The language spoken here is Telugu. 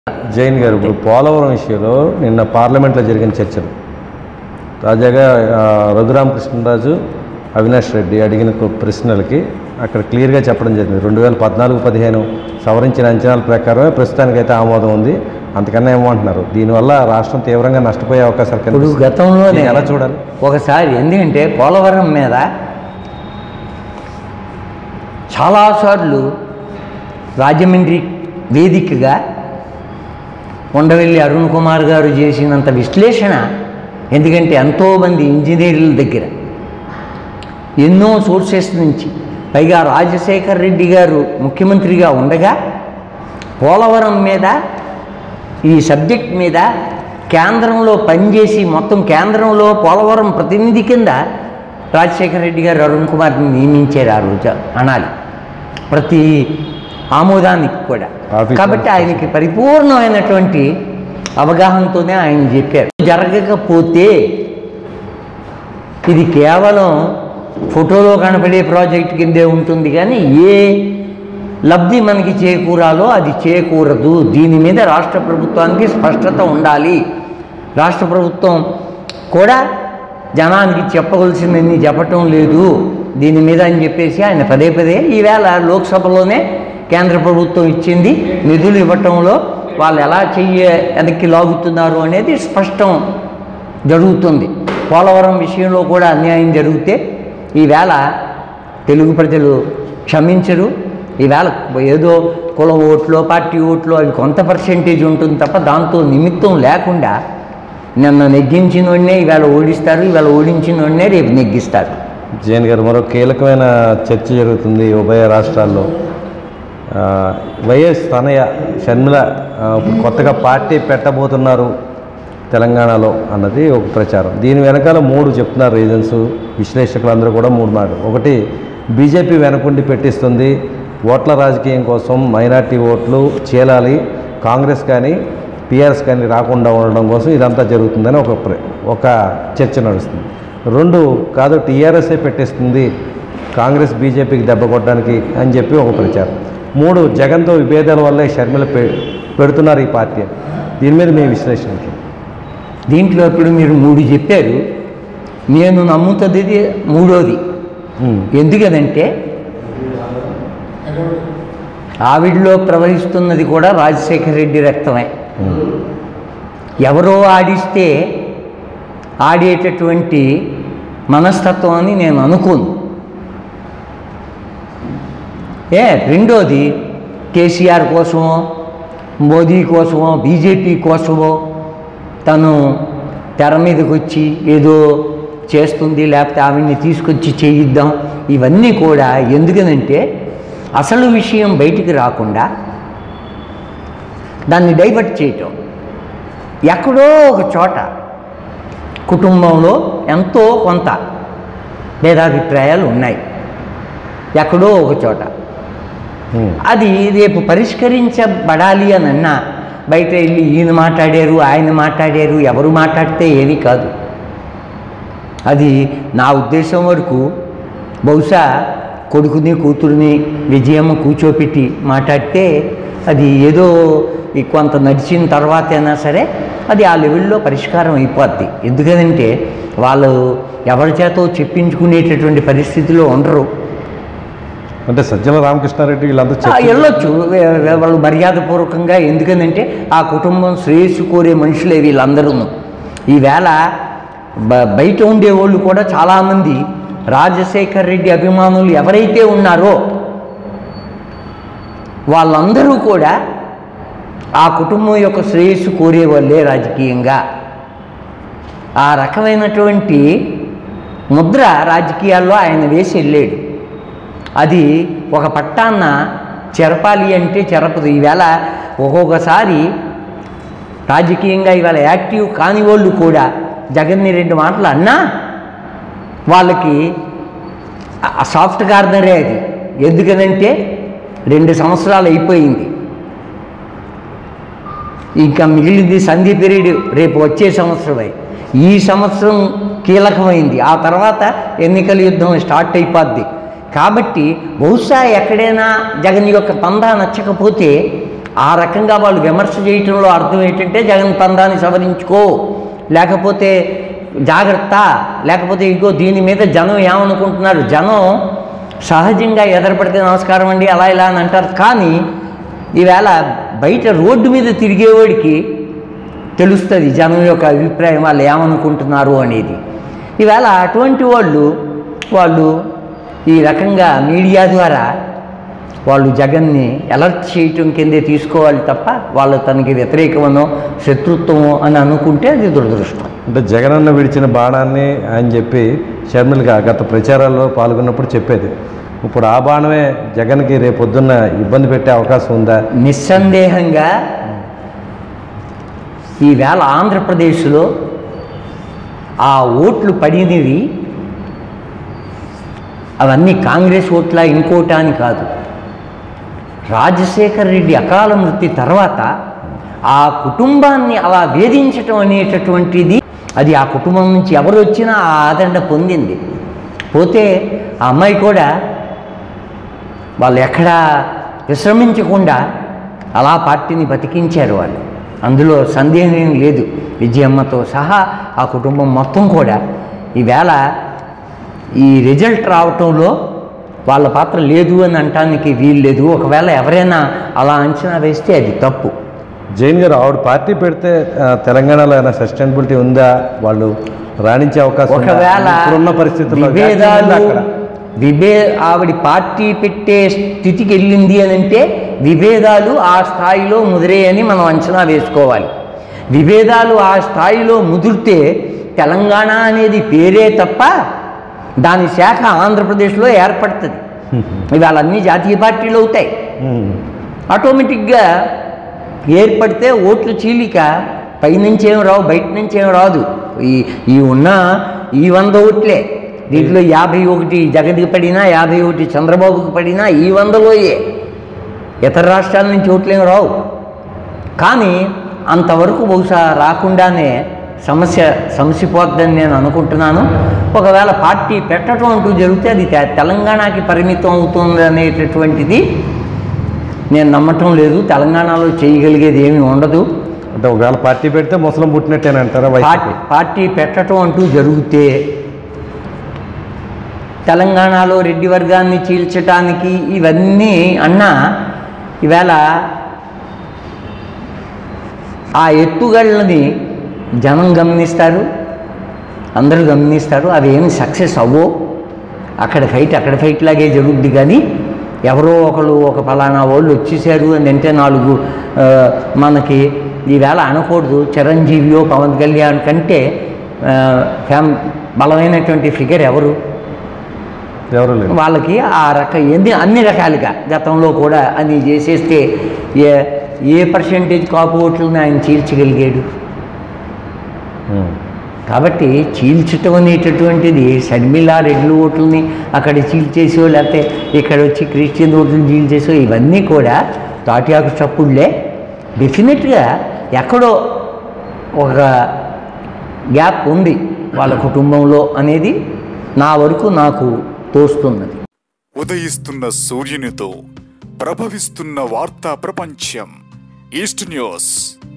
జైన్ గారు ఇప్పుడు పోలవరం విషయంలో నిన్న పార్లమెంట్లో జరిగిన చర్చలు తాజాగా ఆ, రఘురామకృష్ణరాజు అవినాష్ రెడ్డి అడిగిన కొ- ప్రశ్నలకి అక్కడ క్లియర్గా చెప్పడం జరిగింది రెండు వేల పద్నాలుగు పదిహేను సవరించిన అంచనాల ప్రకారమే ప్రస్తుతానికైతే ఆమోదం ఉంది అంతకన్నా ఏమంటున్నారు దీనివల్ల రాష్ట్రం తీవ్రంగా నష్టపోయే అవకాశాలు ఇప్పుడు కనిపిస్తున్నాయి. గతంలోనే దీన్ని ఎలా చూడాలి ఒకసారి ఎందుకంటే పోలవరం మీద చాలాసార్లు రాజమండ్రి వేదికగా ఉండవెల్లి అరుణ్ కుమార్ గారు చేసినంత విశ్లేషణ ఎందుకంటే ఎంతోమంది ఇంజనీర్ల దగ్గర ఎన్నో సోర్సెస్ నుంచి పైగా రాజశేఖర్ రెడ్డి గారు ముఖ్యమంత్రిగా ఉండగా పోలవరం మీద ఈ సబ్జెక్ట్ మీద కేంద్రంలో పనిచేసి మొత్తం కేంద్రంలో పోలవరం ప్రతినిధి కింద రాజశేఖర రెడ్డి గారు అరుణ్ కుమార్ని నియమించారు ఆ రోజు అనాలి ప్రతి ఆమోదానికి కూడా ఆఫీస్ కాబట్టి ఆయనకి పరిపూర్ణమైనటువంటి అవగాహనతోనే ఆయన చెప్పారు జరగకపోతే ఇది కేవలం ఫోటోలో కనపడే ప్రాజెక్ట్ కిందే ఉంటుంది కానీ ఏ లబ్ధి మనకి చేకూరాలో అది చేకూరదు దీని మీద రాష్ట్ర ప్రభుత్వానికి స్పష్టత ఉండాలి రాష్ట్ర ప్రభుత్వం కూడా జనానికి చెప్పవలసిందని చెప్పటం లేదు దీని మీద అని చెప్పేసి ఆయన పదే పదే ఈవేళ లోక్సభలోనే కేంద్ర ప్రభుత్వం ఇచ్చింది నిధులు ఇవ్వటంలో వాళ్ళు ఎలా చెయ్య వెనక్కి లాగుతున్నారు అనేది స్పష్టం జరుగుతుంది పోలవరం విషయంలో కూడా అన్యాయం జరిగితే ఈవేళ తెలుగు ప్రజలు క్షమించరు ఈవేళ ఏదో కుల ఓట్లో పార్టీ ఓట్లో అవి కొంత పర్సెంటేజ్ ఉంటుంది తప్ప దాంతో నిమిత్తం లేకుండా నిన్న నెగ్గించిన వాడినే ఈవేళ ఓడిస్తారు ఈవేళ ఓడించిన వాడినే రేపు నెగ్గిస్తారు జైన్ గారు మరో కీలకమైన చర్చ జరుగుతుంది ఉభయ రాష్ట్రాల్లో ఆ, వైఎస్ తనయ షర్మిల ఆ, ఇప్పుడు కొత్తగా పార్టీ పెట్టబోతున్నారు తెలంగాణలో అన్నది ఒక ప్రచారం దీని వెనకాల మూడు చెప్తున్నారు రీజన్స్ విశ్లేషకులందరూ కూడా మూడు మాటలు ఒకటి బీజేపీ వెనకుండి పెట్టిస్తుంది ఓట్ల రాజకీయం కోసం మైనార్టీ ఓట్లు చీలాలి కాంగ్రెస్ కానీ పిఆర్ఎస్ కానీ రాకుండా ఉండడం కోసం ఇదంతా జరుగుతుందని ఒక ప్ర- ఒక చర్చ నడుస్తుంది రెండు కాదు టీఆర్ఎస్ఏ పెట్టేస్తుంది కాంగ్రెస్ బీజేపీకి దెబ్బ కొట్టడానికి అని చెప్పి ఒక ప్రచారం మూడు జగన్తో విభేదాల వల్లే షర్మిల పె పెడుతున్నారు ఈ పార్టీ అని. దీని మీద మీ విశ్లేషణ ఏంటి? దీంట్లో ఇప్పుడు మీరు మూడు చెప్పారు నేను నమ్ముతుంది ఇది మూడోది ఉమ్, ఎందుకనంటే ఆవిడలో ప్రవహిస్తున్నది కూడా రాజశేఖర రెడ్డి రక్తమే ఉమ్, ఎవరో ఆడిస్తే ఆడేటటువంటి మనస్తత్వం అని నేను అనుకోను ఏ రెండోది కేసీఆర్ కోసమో మోదీ కోసమో బీజేపీ కోసమో తను తెర మీదకి వచ్చి ఏదో చేస్తుంది లేకపోతే ఆవిడ్ని తీసుకొచ్చి చేయిద్దాం ఇవన్నీ కూడా ఎందుకనంటే అసలు విషయం బయటికి రాకుండా దాన్ని డైవర్ట్ చేయటం ఎక్కడో ఒక చోట కుటుంబంలో ఎంతో కొంత భేదాభిప్రాయాలు ఉన్నాయి ఎక్కడో ఒక చోట ఉమ్, అది రేపు పరిష్కరించబడాలి అని అన్నా బయట వెళ్ళి ఈయన మాట్లాడారు ఆయన మాట్లాడారు ఎవరు మాట్లాడితే ఏమీ కాదు అది నా ఉద్దేశం వరకు బహుశా కొడుకుని కూతురుని విజయమ్మ కూర్చోపెట్టి మాట్లాడితే అది ఏదో ఈ కొంత నడిచిన తర్వాత అయినా సరే అది ఆ లెవెల్లో పరిష్కారం అయిపోద్ది ఎందుకంటే వాళ్ళు ఎవరి చేతో చెప్పించుకునేటటువంటి పరిస్థితిలో ఉండరు అంటే సజ్జల రామకృష్ణారెడ్డి వీళ్ళంతా ఆ, చర్చ వెళ్ళొచ్చు వే- వే- వాళ్ళు మర్యాదపూర్వకంగా ఎందుకంటే ఆ కుటుంబం శ్రేయస్సు కోరే మనుషులే వీళ్ళందరూ ఈవేళ బ- బయట ఉండేవాళ్ళు కూడా చాలామంది రాజశేఖర్ రెడ్డి అభిమానులు ఎవరైతే ఉన్నారో వాళ్ళందరూ కూడా ఆ కుటుంబం యొక్క శ్రేయస్సు కోరేవాళ్ళే రాజకీయంగా ఆ రకమైనటువంటి ముద్ర రాజకీయాల్లో ఆయన వేసి వెళ్ళాడు అది ఒక పట్టాన్న చెరపాలి అంటే చెరపదు ఈవేళ ఒక్కొక్కసారి రాజకీయంగా ఇవాళ యాక్టివ్ కాని వాళ్ళు కూడా జగన్ని రెండు మాటలు అన్నా వాళ్ళకి ఆ- ఆ సాఫ్ట్ కార్నరే అది ఎందుకనంటే రెండు సంవత్సరాలు అయిపోయింది ఇంకా మిగిలింది సంధి పీరియడ్ రేపు వచ్చే సంవత్సరమే ఈ సంవత్సరం కీలకమైంది ఆ తర్వాత ఎన్నికల యుద్ధం స్టార్ట్ అయిపోద్ది కాబట్టి బహుశా ఎక్కడైనా జగన్ యొక్క పందా నచ్చకపోతే ఆ రకంగా వాళ్ళు విమర్శ చేయటంలో అర్థం ఏంటంటే జగన్ పందాన్ని సవరించుకో లేకపోతే జాగ్రత్త లేకపోతే ఇగో దీని మీద జనం ఏమనుకుంటున్నారు జనం సహజంగా ఎదరపడితే నమస్కారం అండి అలా ఇలా అని అంటారు కానీ ఈవేళ బయట రోడ్డు మీద తిరిగేవాడికి తెలుస్తుంది జనం యొక్క అభిప్రాయం వాళ్ళు ఏమనుకుంటున్నారు అనేది ఈవేళ అటువంటి వాళ్ళు వాళ్ళు ఈ రకంగా మీడియా ద్వారా వాళ్ళు జగన్ని అలర్ట్ చేయటం కిందే తీసుకోవాలి తప్ప వాళ్ళు తనకి వ్యతిరేకమనో శత్రుత్వమో అని అనుకుంటే అది దురదృష్టం అంటే జగనన్న విడిచిన బాణాన్ని ఆయన చెప్పి షర్మిలగా గత ప్రచారాల్లో పాల్గొన్నప్పుడు చెప్పేది ఇప్పుడు ఆ బాణమే జగన్కి రేపు పొద్దున్న ఇబ్బంది పెట్టే అవకాశం ఉందా నిస్సందేహంగా ఈవేళ ఆంధ్రప్రదేశ్లో ఆ ఓట్లు పడినవి అవన్నీ కాంగ్రెస్ ఓట్ల ఇంకోటా అని కాదు రాజశేఖర్ రెడ్డి అకాల మృతి తర్వాత ఆ కుటుంబాన్ని అలా వేధించటం అనేటటువంటిది అది ఆ కుటుంబం నుంచి ఎవరు వచ్చినా ఆ ఆదరణ పొందింది పోతే ఆ అమ్మాయి కూడా వాళ్ళు ఎక్కడా విశ్రమించకుండా అలా పార్టీని బతికించారు వాళ్ళు అందులో సందేహం ఏం లేదు విజయమ్మతో సహా ఆ కుటుంబం మొత్తం కూడా ఈవేళ ఈ రిజల్ట్ రావటంలో వాళ్ళ పాత్ర లేదు అని అనటానికి వీలు లేదు ఒకవేళ ఎవరైనా అలా అంచనా వేస్తే అది తప్పు జైన్ గారు ఆవిడ పార్టీ పెడితే ఆ, తెలంగాణలో ఏమైనా సస్టైనబిలిటీ ఉందా వాళ్ళు రాణించే అవకాశం ఉందా? ఒకవేళ ఇప్పుడున్న పరిస్థితుల్లో విభేదాలు అక్కడ విభే ఆవిడ పార్టీ పెట్టే స్థితికి వెళ్ళింది అని అంటే విభేదాలు ఆ స్థాయిలో ముదిరేయని మనం అంచనా వేసుకోవాలి విభేదాలు ఆ స్థాయిలో ముదిరితే తెలంగాణ అనేది పేరే తప్ప దాని శాఖ ఆంధ్రప్రదేశ్లో ఏర్పడుతుంది ఇవాళ అన్ని జాతీయ పార్టీలు అవుతాయి ఉమ్. ఆటోమేటిక్గా ఏర్పడితే ఓట్ల చీలిక పైనుంచి ఏం రావు బయట నుంచి ఏం రాదు ఈ ఈ ఉన్న ఈ వంద ఓట్లే దీంట్లో యాభై ఒకటి జగన్కి పడినా యాభై ఒకటి చంద్రబాబుకి పడినా ఈ వందలోయే ఇతర రాష్ట్రాల నుంచి ఓట్లేం రావు కానీ అంతవరకు బహుశా రాకుండానే సమస్య సమసిపోద్దని నేను అనుకుంటున్నాను ఒకవేళ పార్టీ పెట్టడం అంటూ జరిగితే అది తె- తెలంగాణకి పరిమితం అవుతుంది అనేటటువంటిది నేను నమ్మటం లేదు తెలంగాణలో చేయగలిగేది ఏమీ ఉండదు అంటే ఒకవేళ పార్టీ పెడితే ముసలం పుట్టినట్టేనంటారా పార్టీ వైసీపీ పార్టీ పెట్టడం అంటూ జరిగితే తెలంగాణలో రెడ్డి వర్గాన్ని చీల్చటానికి ఇవన్నీ అన్నా ఈవేళ ఆ ఎత్తుగళ్ళని జనం గమనిస్తారు అందరూ గమనిస్తారు అవి ఏమి సక్సెస్ అవ్వో అక్కడ ఫైట్ అక్కడ ఫైట్ లాగే జరుగుద్ది కానీ ఎవరో ఒకరు ఒక ఫలానా వాళ్ళు వచ్చేసారు అని అంటే నాలుగు ఆ, మనకి ఈవేళ అనకూడదు చిరంజీవియో పవన్ కళ్యాణ్ కంటే ఆ, ఫ్యామ్ బలమైనటువంటి ఫిగర్ ఎవరు ఎవరు లేరు వాళ్ళకి ఆ రక ఎన్ని అన్ని రకాలుగా గతంలో కూడా అని చేసేస్తే ఏ ఏ పర్సెంటేజ్ కాపు ఓట్లని ఆయన చీల్చగలిగాడు ఉమ్. కాబట్టి చీల్చటం అనేటటువంటిది షర్మిల రెడ్లు ఓట్లని అక్కడ చీల్చేసో లేకపోతే ఇక్కడ వచ్చి క్రిస్టియన్ ఓట్లను చీల్చేసో ఇవన్నీ కూడా తాటియాకు చప్పుళ్ళే డెఫినెట్గా ఎక్కడో ఒక గ్యాప్ ఉంది వాళ్ళ కుటుంబంలో అనేది నా వరకు నాకు తోస్తున్నది ఉదయిస్తున్న సూర్యునితో ప్రభవిస్తున్న వార్తా ప్రపంచం ఈస్ట్ న్యూస్